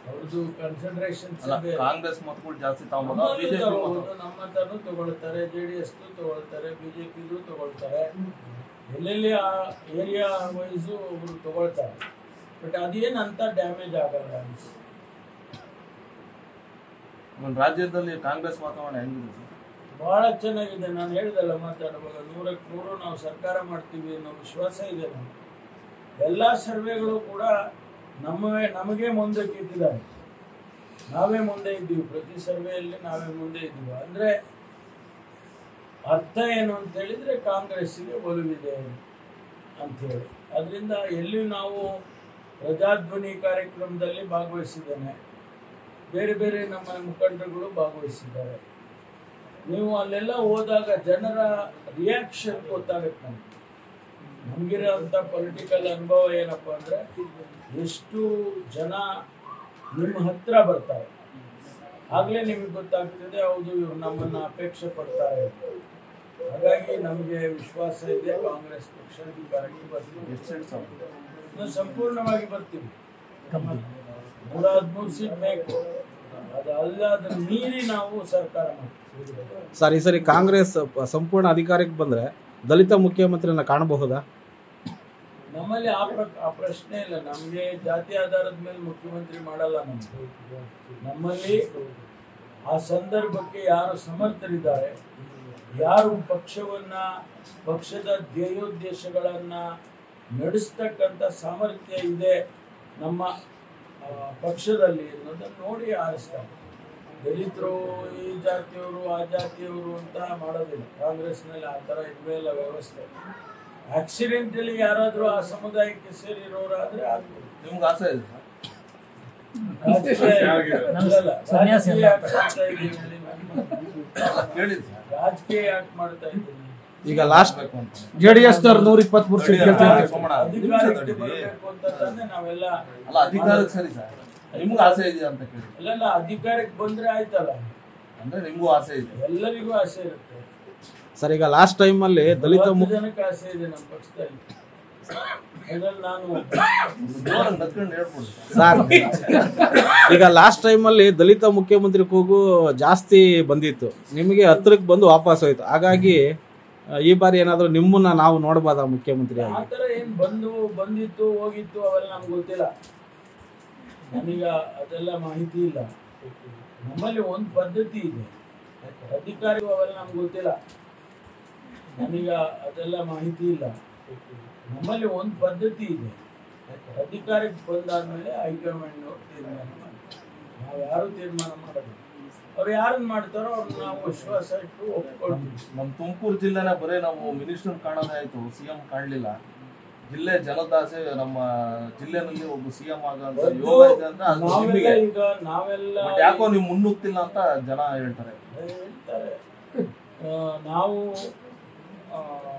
ಅವ್ರದ್ದು ಕನ್ಸಿಡರೇಷನ್ ಅಲ್ಲ ಕಾಂಗ್ರೆಸ್ ಮತಗಳು ಜಾಸ್ತಿ ತಗೊಂಬೋದ ನಮ್ಮಲ್ಲೂ ಬಿಜೆಪಿ ತಗೊಳ್ಬೋದು ನಮ್ಮ ಹತ್ರನೂ ತಗೊಳ್ತಾರೆ ಜೆ ಡಿ ಎಸ್ ತಗೊಳ್ತಾರೆ ಬಿಜೆಪಿದು ತಗೊಳ್ತಾರೆ ಎಲ್ಲೆಲ್ಲಿ ಆ ಏರಿಯಾ ವೈಸು ಅವರು ತಗೊಳ್ತಾರೆ ಬಟ್ ಅದೇನು ಅಂತ ಡ್ಯಾಮೇಜ್ ಆಗಲ್ಲ ಅನ್ಸುತ್ತೆ ರಾಜ್ಯದಲ್ಲಿ ಕಾಂಗ್ರೆಸ್ ವಾತಾವರಣ ಹೆಂಗಿದೆ ಸರ್ ಬಹಳ ಚೆನ್ನಾಗಿದೆ ನಾನು ಹೇಳ್ದಲ್ಲ ಮಾತಾಡುವಾಗ ನೂರಕ್ಕೆ ನೂರು ನಾವು ಸರ್ಕಾರ ಮಾಡ್ತೀವಿ ಅನ್ನೋ ವಿಶ್ವಾಸ ಇದೆ ನಮಗೆ ಎಲ್ಲ ಸರ್ವೆಗಳು ಕೂಡ ನಮ್ಮವೇ ನಮಗೆ ಮುಂದೆ ಇಟ್ಟಿದ್ದಾರೆ ನಾವೇ ಮುಂದೆ ಇದ್ದೀವಿ ಪ್ರತಿ ಸರ್ವೆಯಲ್ಲಿ ನಾವೇ ಮುಂದೆ ಇದ್ದೀವಿ ಅಂದರೆ ಅರ್ಥ ಏನು ಅಂತ ಹೇಳಿದ್ರೆ ಕಾಂಗ್ರೆಸ್ಸಿಗೆ ಒಲವಿದೆ ಅಂಥೇಳಿ ಅದರಿಂದ ಎಲ್ಲಿ ನಾವು ಪ್ರಜಾಧ್ವನಿ ಕಾರ್ಯಕ್ರಮದಲ್ಲಿ ಭಾಗವಹಿಸಿದ್ದೇನೆ ಬೇರೆ ಬೇರೆ ನಮ್ಮ ಮುಖಂಡರುಗಳು ಭಾಗವಹಿಸಿದ್ದಾರೆ ನೀವು ಅಲ್ಲೆಲ್ಲ ಹೋದಾಗ ಜನರ ರಿಯಾಕ್ಷನ್ ಗೊತ್ತಾಗುತ್ತೆ ನಮ್ಗೆ ನಮಗಿರೋಂಥ ಪೊಲಿಟಿಕಲ್ ಅನುಭವ ಏನಪ್ಪ ಅಂದರೆ ಎಷ್ಟು ಜನ ನಿಮ್ಮ ಹತ್ರ ಬರ್ತಾರೆ ಆಗಲೇ ನಿಮಗೆ ಗೊತ್ತಾಗ್ತದೆ ಹೌದು ಇವ್ರು ನಮ್ಮನ್ನು ಅಪೇಕ್ಷೆ ಪಡ್ತಾರೆ ಅಂತ. ಹಾಗಾಗಿ ನಮಗೆ ವಿಶ್ವಾಸ ಇದೆ ಕಾಂಗ್ರೆಸ್ ಪಕ್ಷ ಅಧಿಕಾರಕ್ಕೆ ಬರ್ತೀವಿ ಎಷ್ಟು ಸೀಟ್ ಸಾಕು ನಾವು ಸಂಪೂರ್ಣವಾಗಿ ಬರ್ತೀವಿ ನೂರ ಹದಿಮೂರು ಸೀಟ್ ಬೇಕು ಅದು ಅಲ್ಲದ ಮೀರಿ ನಾವು ಸರ್ಕಾರ ಮಾಡ್ತೀವಿ ಸರ್ ಈ ಸರಿ ಕಾಂಗ್ರೆಸ್ ಪ- ಸಂಪೂರ್ಣ ಅಧಿಕಾರಕ್ಕೆ ಬಂದ್ರೆ ದಲಿತ ಮುಖ್ಯಮಂತ್ರಿನ ಕಾಣಬಹುದಾ ನಮ್ಮಲ್ಲಿ ಆ ಪ್ರ ಆ ಪ್ರಶ್ನೆ ಇಲ್ಲ ನಮಗೆ ಜಾತಿ ಆಧಾರದ ಮೇಲೆ ಮುಖ್ಯಮಂತ್ರಿ ಮಾಡಲ್ಲ ನಮ್ಗೆ ನಮ್ಮಲ್ಲಿ ಆ ಸಂದರ್ಭಕ್ಕೆ ಯಾರು ಸಮರ್ಥರಿದ್ದಾರೆ ಯಾರು ಪಕ್ಷವನ್ನ ಪಕ್ಷದ ಧ್ಯೇಯೋದ್ದೇಶಗಳನ್ನ ನಡೆಸ್ತಕ್ಕಂಥ ಸಾಮರ್ಥ್ಯ ಇದೆ ನಮ್ಮ ಆ, ಪಕ್ಷದಲ್ಲಿ ಅನ್ನೋದನ್ನ ನೋಡಿ ಆರಿಸ್ತಾರೆ ದಲಿತರು ಈ ಜಾತಿಯವರು ಆ ಜಾತಿಯವರು ಅಂತ ಮಾಡೋದಿಲ್ಲ ಕಾಂಗ್ರೆಸ್ನಲ್ಲಿ ಆ ಥರ ಇದ್ಮೇಲೆ ವ್ಯವಸ್ಥೆ ಆಕ್ಸಿಡೆಂಟಲಿ ಯಾರಾದರೂ ಆ ಸಮುದಾಯಕ್ಕೆ ಸೇರಿರೋರಾದ್ರೆ ಆಗ್ಬೋದು ನಿಮ್ಗೆ ಆಸೆ ಇದೆ ರಾಜಕೀಯ ಅಲ್ಲಲ್ಲ, ಸನ್ಯಾಸಿ ರಾಜಕೀಯ ಅಲ್ಲ. ಯಾಕ್ ಮಾಡ್ತಾ ಇದ್ದೀನಿ ಹೇಳಿ ನಾನು? ಕೇಳಿದ್ ಸರ್ ರಾಜಕೀಯ ಯಾಕೆ ಮಾಡ್ತಾ ಇದ್ದೀನಿ ಈಗ ಲಾಸ್ಟ್ ಬೇಕು ಅಂತ ಜೆ ಡಿ ಎಸ್ ನೂರ ಇಪ್ಪತ್ಮೂರು ಸೀಟ್ ಗೆಲ್ತಾರೆ ಸೋಮಣ್ಣ, ನಿಮಿಷ ಅಧಿಕಾರಕ್ಕೆ ತಡೀರಿ. ಬರಬೇಕು ಅಂತ ತಾನೇ ನಾವೆಲ್ಲ ಅಲ್ಲ ಅಧಿಕಾರಕ್ಕೆ ಸರಿ ಸರ್ ನಿಮ್ಗೆ ಆಸೆ ಇದೆಯಾ ಅಂತ ಕೇಳಿ ಅಲ್ಲೆಲ್ಲ ಅಧಿಕಾರಕ್ಕೆ ಬಂದ್ರೆ ಆಯ್ತಲ್ಲ ಅಂದ್ರೆ ನಿಮ್ಗೂ ಆಸೆ ಇದೆ ಎಲ್ಲರಿಗೂ ಆಸೆ ಇರುತ್ತೆ ಸರ್ ಈಗ ಲಾಸ್ಟ್ ಟೈಮಲ್ಲಿ ದಲಿತ ನಲವತ್ತು ಮುಖ ಜನಕ್ಕೆ ಆಸೆ ಇದೆ ನಮ್ಮ ಪಕ್ಷದಲ್ಲಿ ಅದ್ರಲ್ಲಿ ನಾನು ಜೋರಾಗಿ ನತ್ಕೊಂಡು ಹೇಳ್ಬೋದು ಸರ್ ಈಗ ಲಾಸ್ಟ್ ಟೈಮಲ್ಲಿ ದಲಿತ ಮುಖ್ಯಮಂತ್ರಿ ಕೂಗು ಜಾಸ್ತಿ ಬಂದಿತ್ತು ನಿಮಗೆ ಹತ್ರಕ್ಕೆ ಬಂದು ವಾಪಸ್ ಹೋಯ್ತು ಹಾಗಾಗಿ ಆ, ಈ ಬಾರಿ ಏನಾದರೂ ನಿಮ್ಮನ್ನ ನಾವು ನೋಡ್ಬೋದಾ ಮುಖ್ಯಮಂತ್ರಿ ಆ ಆಗಿ ಥರ ಏನು ಬಂದು ಬಂದಿತ್ತು ಹೋಗಿತ್ತು ಅವೆಲ್ಲ ನಮ್ಗೆ ಗೊತ್ತಿಲ್ಲ ನನಗ ಅದೆಲ್ಲ ಮಾಹಿತಿ ಇಲ್ಲ ನಮ್ಮಲ್ಲಿ ಒಂದು ಪದ್ಧತಿ ಇದೆ ಅಧಿಕಾರಿ ಅವೆಲ್ಲ ನಮ್ಗೆ ಗೊತ್ತಿಲ್ಲ ನನಗ ಅದೆಲ್ಲ ಮಾಹಿತಿ ಇಲ್ಲ ನಮ್ಮಲ್ಲಿ ಒಂದು ಪದ್ಧತಿ ಇದೆ ಅಧಿಕಾರಕ್ಕೆ ಬಂದಾದ್ಮೇಲೆ ಹೈಕಮಾಂಡ್ ತೀರ್ಮಾನ ಮಾಡ್ತಾರೆ ನಾವು ಯಾರು ತೀರ್ಮಾನ ಮಾಡೋದು ಅವ್ರು ಯಾರನ್ನ ಮಾಡ್ತಾರೋ ಅವ್ರನ್ನ ನಾವು ವಿಶ್ವಾಸ ಇಟ್ಟು ಒಪ್ಕೊಳ್ತೀವಿ ನಮ್ಮ ತುಮಕೂರು ಜಿಲ್ಲೆನ ಬರೀ ನಾವು ಮಿನಿಸ್ಟರ್ ಕಾಣೋದೇ ಆಯ್ತು ಸಿಎಂ ಕಾಣಲಿಲ್ಲ ಜಿಲ್ಲೆ ಜನದಾಸೆ ನಮ್ಮ ಜಿಲ್ಲೆನಲ್ಲಿ ಒಬ್ಬ ಸಿಎಂ ಆಗಂತ ಯೋಗ ಇದೆ ಅಂತ ಅದು ನಾವೆಲ್ಲ ನಿಮಗೆ ಈಗ ನಾವೆಲ್ಲ ಬಟ್ ಯಾಕೋ ನೀವು ಮುನ್ನುಗ್ತಿಲ್ಲ ಅಂತ ಜನ ಹೇಳ್ತಾರೆ ಹೇಳ್ತಾರೆ ಆ, ನಾವು ಆ,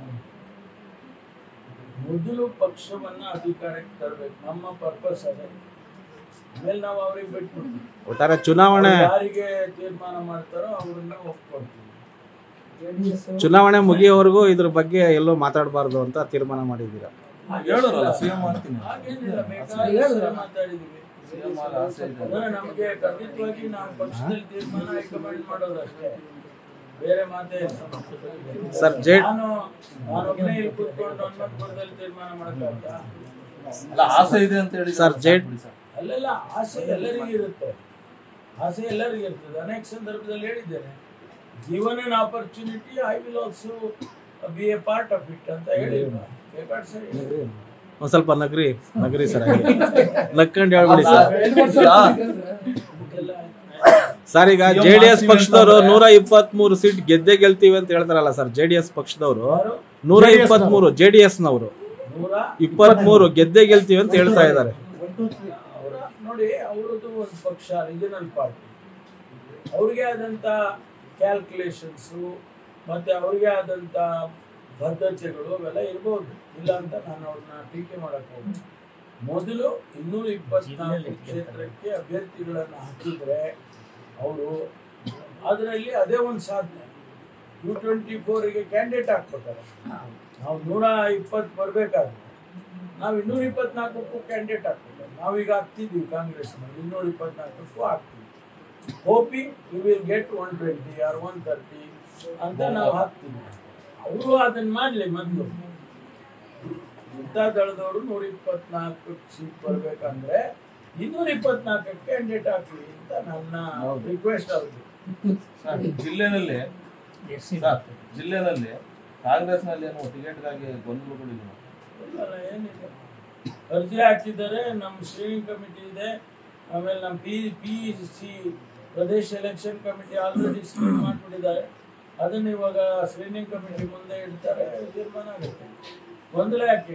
ಮೊದಲು ಪಕ್ಷವನ್ನ ಅಧಿಕಾರಕ್ಕೆ ತರಬೇಕು ನಮ್ಮ ಪರ್ಪಸ್ ಅದೇ ಆಮೇಲೆ ನಾವು ಅವ್ರಿಗೆ ಬಿಟ್ಬಿಡ್ತೀವಿ ಒಟ್ಟಾರೆ ಚುನಾವಣೆ ಅವ್ರು ಯಾರಿಗೆ ತೀರ್ಮಾನ ಮಾಡ್ತಾರೋ ಅವ್ರನ್ನ ಒಪ್ಕೊಳ್ತೀವಿ ಚುನಾವಣೆ ಮುಗಿಯೋವರೆಗೂ ಇದ್ರ ಬಗ್ಗೆ ಎಲ್ಲೂ ಮಾತಾಡಬಾರ್ದು ಅಂತ ತೀರ್ಮಾನ ಮಾಡಿದ್ದೀರಾ ಹೇಳೋರಲ್ಲ ಸಿಎಂ ಆಗ್ತೀನಿ ಹಾಗೇನಿಲ್ಲ ಬೇಕಾದ್ರೆ ಮಾತಾಡಿದೀವಿ ಸಿಎಂ ಆಗ ಆಸೆ ಇದೆ ಅಂದ್ರೆ ನಮಗೆ ಖಂಡಿತವಾಗಿ ನಾವು ಪಕ್ಷದಲ್ಲಿ ತೀರ್ಮಾನ ಹೈಕಮಾಂಡ್ ಮಾಡೋದಷ್ಟೇ ಬೇರೆ ಮಾತೇ ಇಲ್ಲ ಸರ್ ಜೆ ನಾನು ನಾನೊಬ್ಬನೇ ಇಲ್ಲಿ ಕೂತ್ಕೊಂಡು ಹನುಮಂತಪುರದಲ್ಲಿ ತೀರ್ಮಾನ ಮಾಡಕ್ಕಾಗ್ತಾ ಅಲ್ಲ ಆಸೆ ಇದೆ ಅಂತ ಹೇಳಿ ಸರ್, ಜೆ- ಅಲ್ಲೆಲ್ಲ ಆಸೆ ಎಲ್ಲರಿಗೂ ಇರುತ್ತೆ ಆಸೆ ಎಲ್ಲರಿಗೂ ಇರ್ತದೆ ಅನೇಕ ಸಂದರ್ಭದಲ್ಲಿ ಹೇಳಿದ್ದೇನೆ given an opportunity I will also be a part of it ಅಂತ ಹೇಳಿಲ್ವಾ ಬೇಕಾದ್ರೆ ಸರಿ ಒಂದ್ ಸ್ವಲ್ಪ ನಗರಿ ನಗರಿ ಸರ್ ಹಾಗೆ. ನಕ್ಕೊಂಡು ಹೇಳ್ಬಿಡಿ ಸರ್ ಇದೆಲ್ಲ ಸರ್ ಈಗ ಜೆ ಡಿ ಎಸ್ ಪಕ್ಷದವರು ನೂರ ಇಪ್ಪತ್ತ್ ಮೂರು ಸೀಟ್ ಗೆದ್ದೆ ಗೆಲ್ತೀವಿ ಅಂತ ಹೇಳ್ತಾರಲ್ಲ ಸರ್ ಜೆ ಡಿ ಎಸ್ ಪಕ್ಷದವರು ಯಾರು? ನೂರ ಇಪ್ಪತ್ತ್ ಮೂರು ಜೆ ಡಿ ಎಸ್ ನವರು ನೂರ ಇಪ್ಪತ್ತ್ ಮೂರು ಗೆದ್ದೆ ಗೆಲ್ತೀವಿ ಅಂತ ಹೇಳ್ತಾ ಇದ್ದಾರೆ ಅವರ ನೋಡಿ ಅವರದ್ದು ಒಂದು ಪಕ್ಷ ರೀಜನಲ್ ಪಾರ್ಟಿ ಅವ್ರಿಗೆ ಆದಂಥ ಕ್ಯಾಲ್ಕುಲೇಷನ್ಸು ಮತ್ತು ಅವ್ರಿಗೆ ಆದಂಥ ಬದ್ಧತೆಗಳು ಅವೆಲ್ಲ ಇರ್ಬೋದು ಇಲ್ಲ ಅಂತ ನಾನು ಅವ್ರನ್ನ ಟೀಕೆ ಮಾಡಕ್ಕೆ ಹೋಗಿ ಮೊದಲು ಇನ್ನೂರ ಇಪ್ಪತ್ನಾಲ್ಕು ಕ್ಷೇತ್ರಕ್ಕೆ ಅಭ್ಯರ್ಥಿಗಳನ್ನು ಹಾಕಿದ್ರೆ ಅವರು ಅದರಲ್ಲಿ ಅದೇ ಒಂದು ಸಾಧನೆ ಯು ಟ್ವೆಂಟಿ ಫೋರಿಗೆ ಕ್ಯಾಂಡಿಡೇಟ್ ಹಾಕ್ಬೇಕಾರೆ ನಾವು ನೂರ ಇಪ್ಪತ್ತು ಬರಬೇಕಾದ್ರೆ ನಾವು ಇನ್ನೂರ ಇಪ್ಪತ್ನಾಲ್ಕಕ್ಕೂ ಕ್ಯಾಂಡಿಡೇಟ್ ಆಗ್ತೀವಿ ನಾವೀಗ ಆಗ್ತಿದ್ವಿ ಕಾಂಗ್ರೆಸ್ನಲ್ಲಿ ಇನ್ನೂರ ಇಪ್ಪತ್ನಾಲ್ಕಕ್ಕೂ ಆಗ್ತೀವಿ hope you will get one twenty or one thirty ಅಂತ ನಾವು ಹಾಕ್ತೀವಿ ಅವರು ಅದನ್ನ ಮಾಡಲಿ ಮೊದಲು ಜನತಾ ದಳದವರು ನೂರ ಇಪ್ಪತ್ನಾಲ್ಕು ಸೀಟ್ ಬರ್ಬೇಕಂದ್ರೆ ಇನ್ನೂರ ಇಪ್ಪತ್ನಾಲ್ಕಕ್ಕೆ ಕ್ಯಾಂಡಿಡೇಟ್ ಹಾಕ್ಲಿ ಅಂತ ನನ್ನ ರಿಕ್ವೆಸ್ಟ್ ಅವ್ರಿಗೆ ಸರ್, ಜಿಲ್ಲೆನಲ್ಲಿ ಸರ್, ಜಿಲ್ಲೆನಲ್ಲಿ ಕಾಂಗ್ರೆಸ್ನಲ್ಲಿ ಏನು ಟಿಕೆಟ್ಗಾಗಿ ಗೊಂದಲಗಳಿಲ್ಲ ಇಲ್ಲ ಏನಿಲ್ಲ ಅರ್ಜಿ ಹಾಕಿದ್ದಾರೆ ನಮ್ಮ ಸ್ಕ್ರೀನಿಂಗ್ ಕಮಿಟಿ ಇದೆ ಆಮೇಲೆ ನಮ್ಮ P P C Pradesh election committee already screen ಮಾಡಿಬಿಟ್ಟಿದ್ದಾರೆ ಅದನ್ನ ಇವಾಗ ಸ್ಕ್ರೀನಿಂಗ್ ಕಮಿಟಿ ಮುಂದೆ ಇಡ್ತಾರೆ ತೀರ್ಮಾನ ಆಗುತ್ತೆ ಗೊಂದಲ ಯಾಕೆ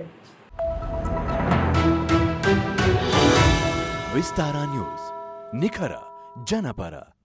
ವಿಸ್ತಾರ ನ್ಯೂಸ್ ನಿಖರ ಜನಪರ